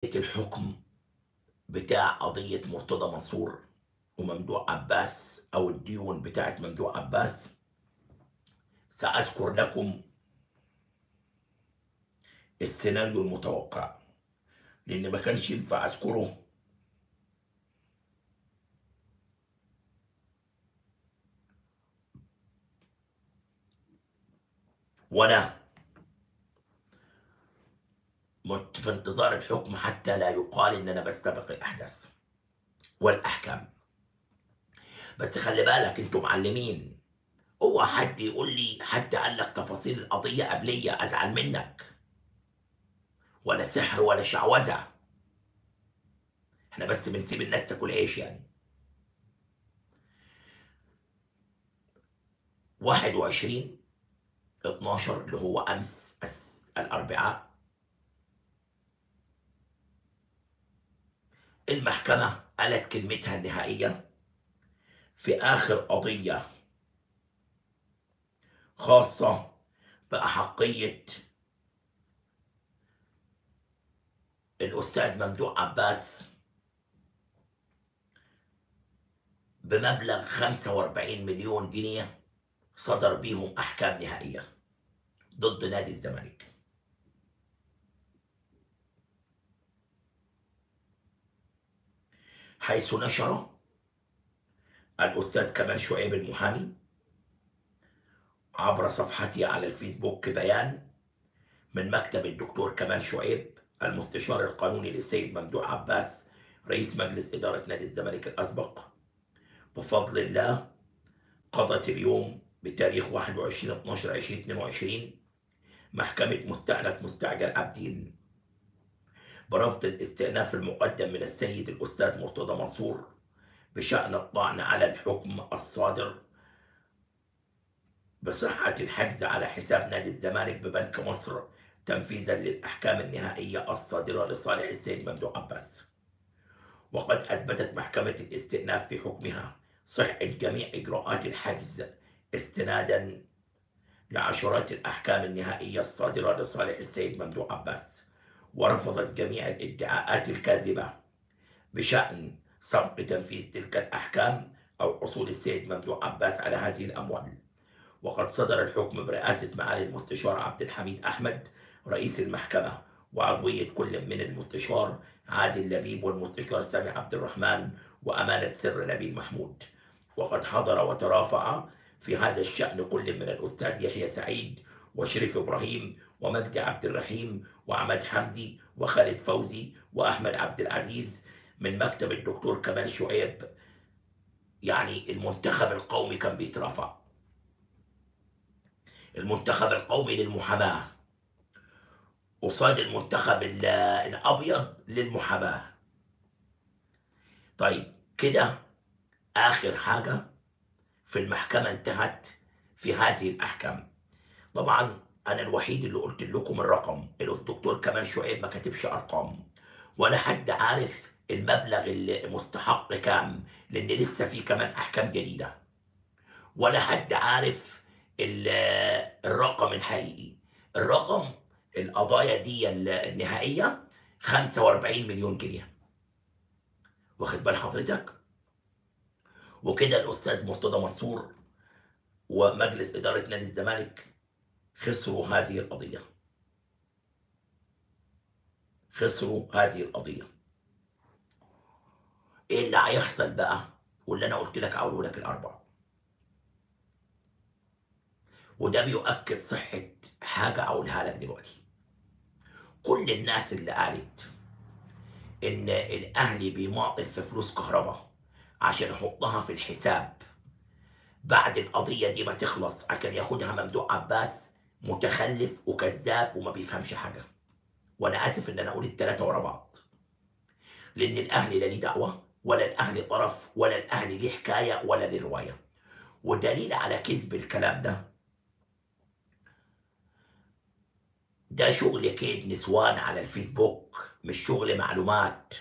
قضية الحكم بتاع قضية مرتضى منصور وممدوح عباس أو الديون بتاعت ممدوح عباس سأذكر لكم السيناريو المتوقع لأن ما كانش ينفع أذكره وأنا مت في انتظار الحكم حتى لا يقال إن أنا بستبق الأحداث والأحكام بس خلي بالك انتوا معلمين اوعى حد يقول لي حد قال لك تفاصيل القضية قبلية أزعل منك ولا سحر ولا شعوذة احنا بس بنسيب الناس تاكل عيش يعني واحد وعشرين اتناشر اللي هو أمس الس- الأربعاء المحكمة قالت كلمتها النهائية في آخر قضية خاصة بأحقية الأستاذ ممدوح عباس بمبلغ 45 مليون جنيه صدر بيهم أحكام نهائية ضد نادي الزمالك حيث نشر الأستاذ كمال شعيب المحامي عبر صفحته على الفيسبوك بيان من مكتب الدكتور كمال شعيب المستشار القانوني للسيد ممدوح عباس رئيس مجلس إدارة نادي الزمالك الأسبق بفضل الله قضت اليوم بتاريخ 21 12 2022 محكمة مستأنف مستعجل عابدين برفض الاستئناف المقدم من السيد الأستاذ مرتضى منصور بشأن الطعن على الحكم الصادر بصحة الحجز على حساب نادي الزمالك ببنك مصر تنفيذا للأحكام النهائية الصادرة لصالح السيد ممدوح عباس وقد أثبتت محكمة الاستئناف في حكمها صحة جميع إجراءات الحجز استنادا لعشرات الأحكام النهائية الصادرة لصالح السيد ممدوح عباس ورفضت جميع الادعاءات الكاذبة بشأن سبق تنفيذ تلك الأحكام أو حصول السيد ممدوح عباس على هذه الأموال وقد صدر الحكم برئاسة معالي المستشار عبد الحميد أحمد رئيس المحكمة وعضوية كل من المستشار عادل لبيب والمستشار سامي عبد الرحمن وأمانة سر نبيل محمود وقد حضر وترافع في هذا الشأن كل من الأستاذ يحيى سعيد وشريف إبراهيم ومجدي عبد الرحيم وعماد حمدي وخالد فوزي وأحمد عبد العزيز من مكتب الدكتور كمال شعيب يعني المنتخب القومي كان بيترافع المنتخب القومي للمحاماة قصاد المنتخب ال- الأبيض للمحاماة طيب كده آخر حاجة في المحكمة انتهت في هذه الأحكام طبعا أنا الوحيد اللي قلت لكم الرقم الدكتور كمال شعيب ما كاتبش أرقام ولا حد عارف المبلغ المستحق كام لأن لسه في كمان أحكام جديدة ولا حد عارف ال- الرقم الحقيقي الرقم القضايا دي النهائية 45 مليون جنيه واخد بال حضرتك وكده الأستاذ مرتضى منصور ومجلس إدارة نادي الزمالك خسروا هذه القضية خسروا هذه القضية ايه اللي هيحصل بقى واللي انا قلت لك اقوله لك الاربعه وده بيؤكد صحة حاجة أقولها لك دلوقتي كل الناس اللي قالت إن الأهلي بيماطل في فلوس كهرباء عشان يحطها في الحساب بعد القضية دي ما تخلص عشان ياخدها ممدوح عباس متخلف وكذاب وما بيفهمش حاجة وأنا آسف إن أنا أقول التلاتة ورا بعض لأن الأهلي لا ليه دعوة ولا الأهلي طرف ولا الأهلي ليه حكاية ولا ليه رواية والدليل على كذب الكلام ده ده شغل كيد نسوان على الفيسبوك مش شغل معلومات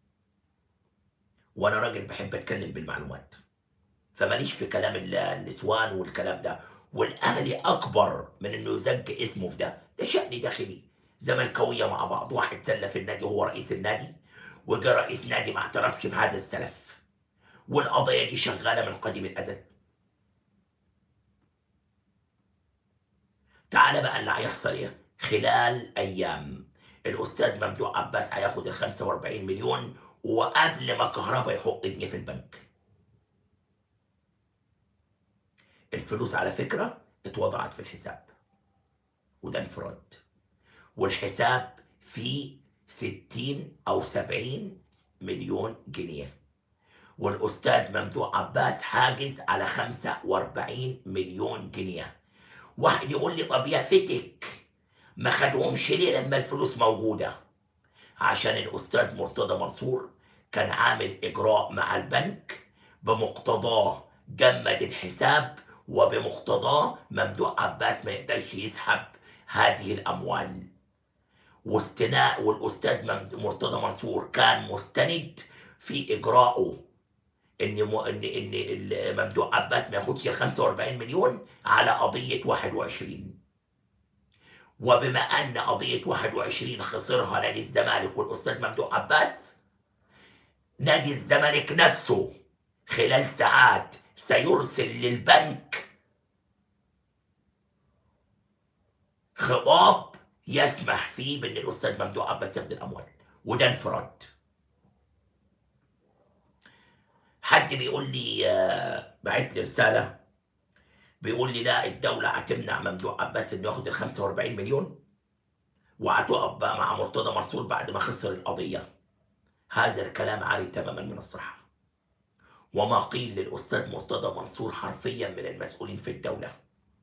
وانا راجل بحب اتكلم بالمعلومات فماليش في كلام ال- النسوان والكلام ده والاهلي اكبر من انه يزج اسمه في ده ده شأن داخلي زملكاويه مع بعض واحد سلف النادي وهو رئيس النادي وجا رئيس نادي ما اعترفش بهذا السلف والقضيه دي شغاله من قديم الازل تعالى بقى اللي هيحصل ايه خلال ايام الاستاذ ممدوح عباس هياخد ال 45 مليون وقبل ما كهربا يحط جنيه في البنك الفلوس على فكره اتوضعت في الحساب وده انفراد والحساب فيه 60 او 70 مليون جنيه والاستاذ ممدوح عباس حاجز على 45 مليون جنيه واحد يقول لي طب يا فتك ما خدهمش ليه لما الفلوس موجوده عشان الاستاذ مرتضى منصور كان عامل اجراء مع البنك بمقتضاه جمد الحساب وبمقتضاه ممدوح عباس ما يقدرش يسحب هذه الاموال واستناء والاستاذ ممد- مرتضى منصور كان مستند في اجرائه ان م... ان ان ال- ممدوح عباس ما ياخدش ال 45 مليون على قضيه 21 وبما ان قضيه 21 خسرها نادي الزمالك والاستاذ ممدوح عباس نادي الزمالك نفسه خلال ساعات سيرسل للبنك خطاب يسمح فيه بان الاستاذ ممدوح عباس ياخد الاموال وده انفراد حد بيقول لي آه، بعت لي رساله بيقول لي لا الدوله هتمنع ممدوح عباس انه ياخد ال 45 مليون وهتقف بقى مع مرتضى منصور بعد ما خسر القضيه هذا الكلام عاري تماما من الصحه وما قيل للاستاذ مرتضى منصور حرفيا من المسؤولين في الدوله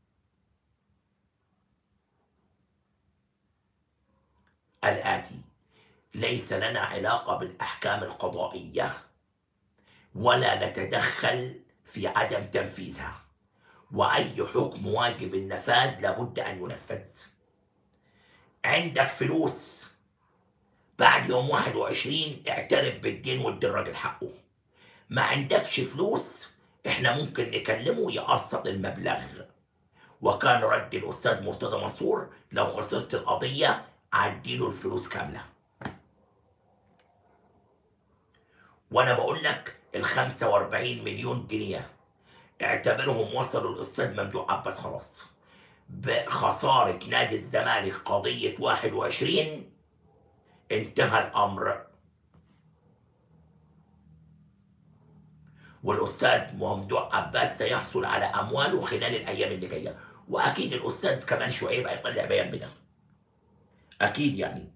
الآتي ليس لنا علاقة بالأحكام القضائية ولا نتدخل في عدم تنفيذها وأي حكم واجب النفاذ لابد أن ينفذ عندك فلوس بعد يوم 21 اعترف بالدين وادي الراجل حقه ما عندكش فلوس احنا ممكن نكلمه يقسط المبلغ وكان رد الأستاذ مرتضى منصور لو خسرت القضية عديله الفلوس كاملة وانا بقول لك ال 45 مليون جنيه اعتبرهم وصلوا الاستاذ ممدوح عباس خلاص بخسارة نادي الزمالك قضية 21 انتهى الأمر والأستاذ ممدوح عباس سيحصل على أمواله خلال الأيام اللي جاية وأكيد الأستاذ كمان شوية هيطلع بيان بده أكيد يعني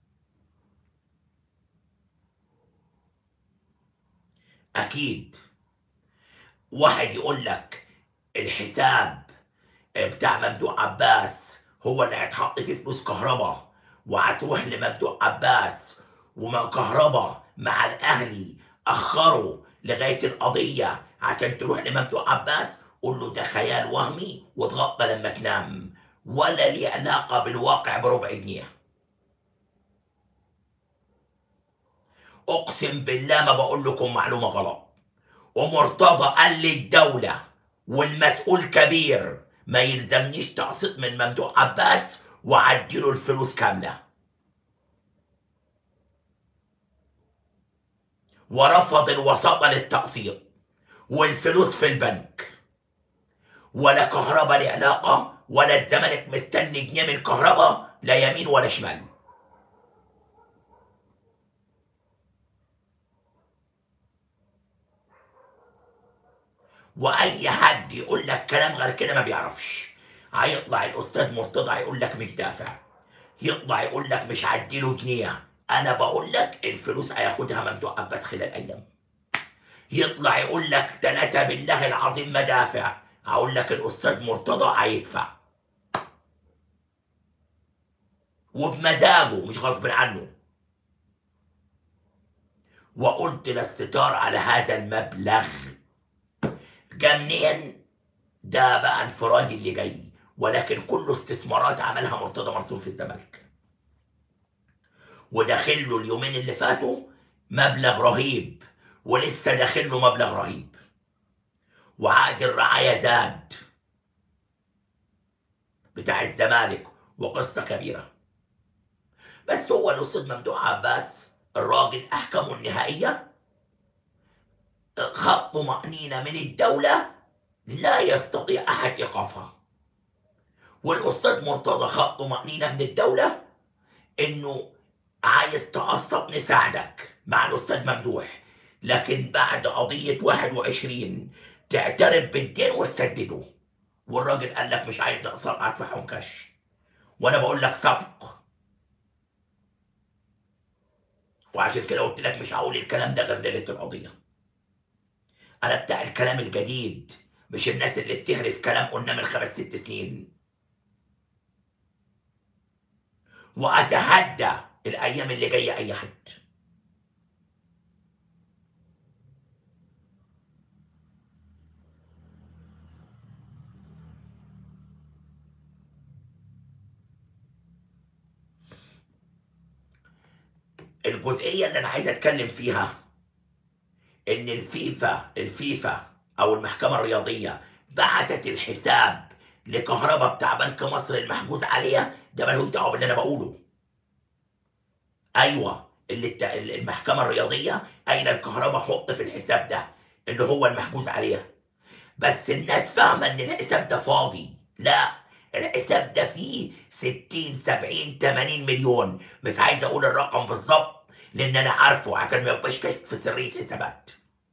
أكيد واحد يقول لك الحساب بتاع ممدوح عباس هو اللي هيتحط فيه فلوس كهرباء وهتروح لممدوح عباس وما كهرباء مع الأهلي أخروا لغاية القضية عشان تروح لممدوح عباس قول له ده خيال وهمي وتغطى لما تنام ولا ليه علاقة بالواقع بربع جنيه اقسم بالله ما بقول لكم معلومه غلط ومرتضى قال للدوله والمسؤول كبير ما يلزمنيش تقسيط من ممدوح عباس وعديله الفلوس كامله ورفض الوساطه للتقسيط والفلوس في البنك ولا كهرباء ليه علاقه ولا الزمالك مستني جنيه من الكهرباء لا يمين ولا شمال واي حد يقول لك كلام غير كده ما بيعرفش هيطلع الاستاذ مرتضى يقول لك مش دافع يطلع يقول لك مش هديله جنيه انا بقول لك الفلوس هياخدها ممدوح عباس خلال ايام يطلع يقول لك ثلاثة بالله العظيم ما دافع هقول لك الاستاذ مرتضى هيدفع وبمزاجه مش غصب عنه وقلت للستار على هذا المبلغ جا منين ده بقى انفرادي اللي جاي ولكن كله استثمارات عملها مرتضى منصور في الزمالك وداخل له اليومين اللي فاتوا مبلغ رهيب ولسه داخل له مبلغ رهيب وعقد الرعاية زاد بتاع الزمالك وقصة كبيرة بس هو الاستاذ ممدوح عباس الراجل احكامه النهائيه خط طمأنينة من الدولة لا يستطيع أحد إيقافها والأستاذ مرتضى خط طمأنينة من الدولة إنه عايز تعصب نساعدك مع الأستاذ ممدوح لكن بعد قضية 21 تعترف بالدين وتسدده والراجل قال لك مش عايز أقصر أدفع حنكش وأنا بقول لك سبق وعشان كده قلت لك مش هقول الكلام ده غير ليلة القضية انا بتاع الكلام الجديد مش الناس اللي بتهرف كلام قلنا من خمس ست سنين واتحدى الايام اللي جايه اي حد الجزئيه اللي انا عايز اتكلم فيها ان الفيفا الفيفا او المحكمه الرياضيه بعتت الحساب لكهرباء بتاع بنك مصر المحجوز عليها ده ملوش دعوه باللي انا بقوله ايوه اللي الت- المحكمه الرياضيه قايله الكهرباء حط في الحساب ده اللي هو المحجوز عليها بس الناس فاهمه ان الحساب ده فاضي لا الحساب ده فيه 60 70 80 مليون مش عايز اقول الرقم بالظبط لان انا عارفه عشان ما يبقاش كشف في سريه حسابات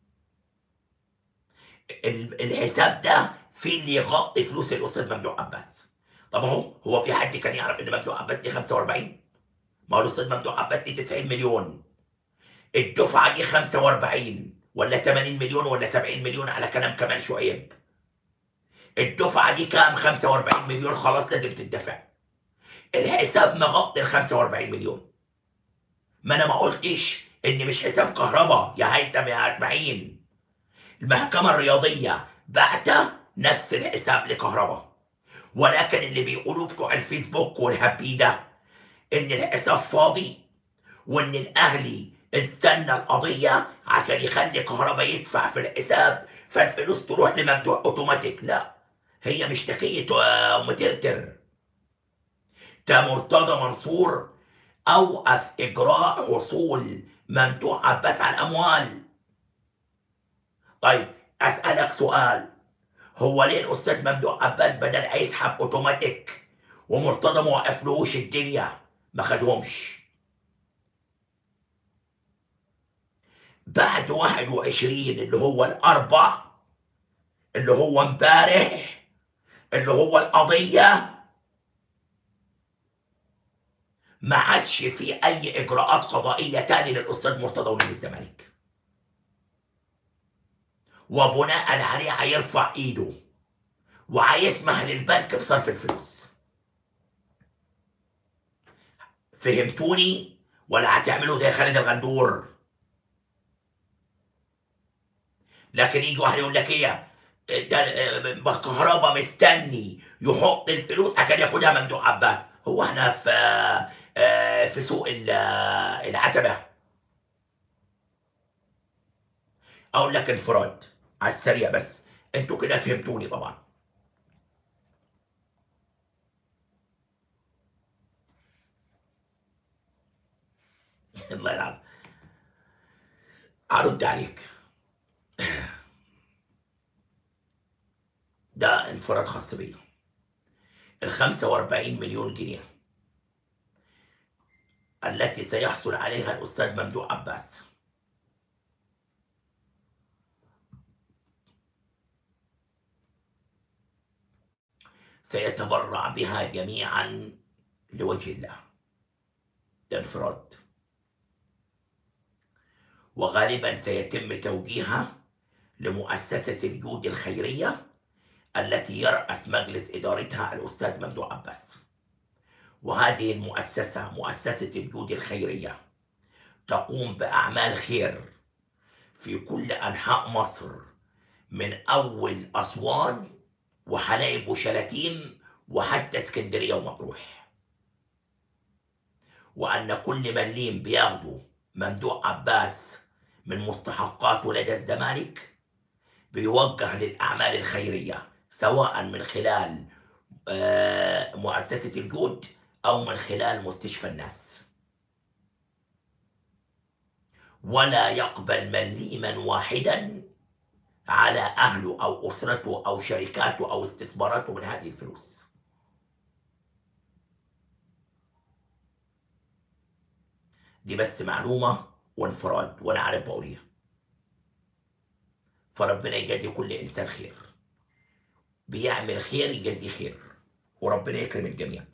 ال- الحساب ده فيه اللي يغطي فلوس الاستاذ ممدوح عباس طب اهو هو في حد كان يعرف ان ممدوح عباس دي 45 ما هو الاستاذ ممدوح عباس دي 90 مليون الدفعه دي 45 ولا 80 مليون ولا 70 مليون على كلام كمال شعيب الدفعه دي كام 45 مليون خلاص لازم تدفع الحساب مغطي ال 45 مليون ما انا ما قلتش ان مش حساب كهرباء يا هيثم يا اسماعيل المحكمه الرياضيه بعت نفس الحساب لكهرباء ولكن اللي بيقولوا بتوع الفيسبوك والهبي ده ان الحساب فاضي وان الاهلي استنى القضيه عشان يخلي كهرباء يدفع في الحساب فالفلوس تروح لممدوح اوتوماتيك لا هي مش تكيه آه، ام ترتر ده مرتضى منصور اوقف اجراء حصول ممدوح عباس على الاموال طيب اسالك سؤال هو ليه الاستاذ ممدوح عباس بدل هيسحب اوتوماتيك ومرتضى ما وقفلوش الدنيا ما خدهمش بعد 21 اللي هو الاربع اللي هو امبارح اللي هو القضيه ما عادش في اي اجراءات قضائيه تاني للاستاذ مرتضى ونادي الزمالك وبناء عليه هيرفع ايده وهيسمح للبنك بصرف الفلوس فهمتوني ولا هتعملوا زي خالد الغندور لكن يجي واحد يقول لك ايه ده كهربا مستني يحط الفلوس عشان ياخدها ممدوح عباس هو احنا في آه، في سوق ال- آه، العتبه اقول لك انفراد على السريع بس انتوا كده فهمتوني طبعا الله العظيم ارد عليك ده انفراد خاص بيا ال 45 مليون جنيه التي سيحصل عليها الاستاذ ممدوح عباس سيتبرع بها جميعا لوجه الله ده انفراد وغالبا سيتم توجيهها لمؤسسة الجود الخيرية التي يرأس مجلس إدارتها الأستاذ ممدوح عباس وهذه المؤسسة مؤسسة الجود الخيرية تقوم بأعمال خير في كل أنحاء مصر من أول أسوان وحلايب وشلاتين وحتى اسكندرية ومطروح وأن كل مليم بياخده ممدوح عباس من مستحقات ولاد الزمالك بيوجه للأعمال الخيرية سواء من خلال آه، مؤسسة الجود أو من خلال مستشفى الناس ولا يقبل مليما واحدا على أهله أو أسرته أو شركاته أو استثماراته من هذه الفلوس دي بس معلومة وانفراد وأنا عارف بقول إيه فربنا يجازي كل إنسان خير بيعمل خير يجازيه خير وربنا يكرم الجميع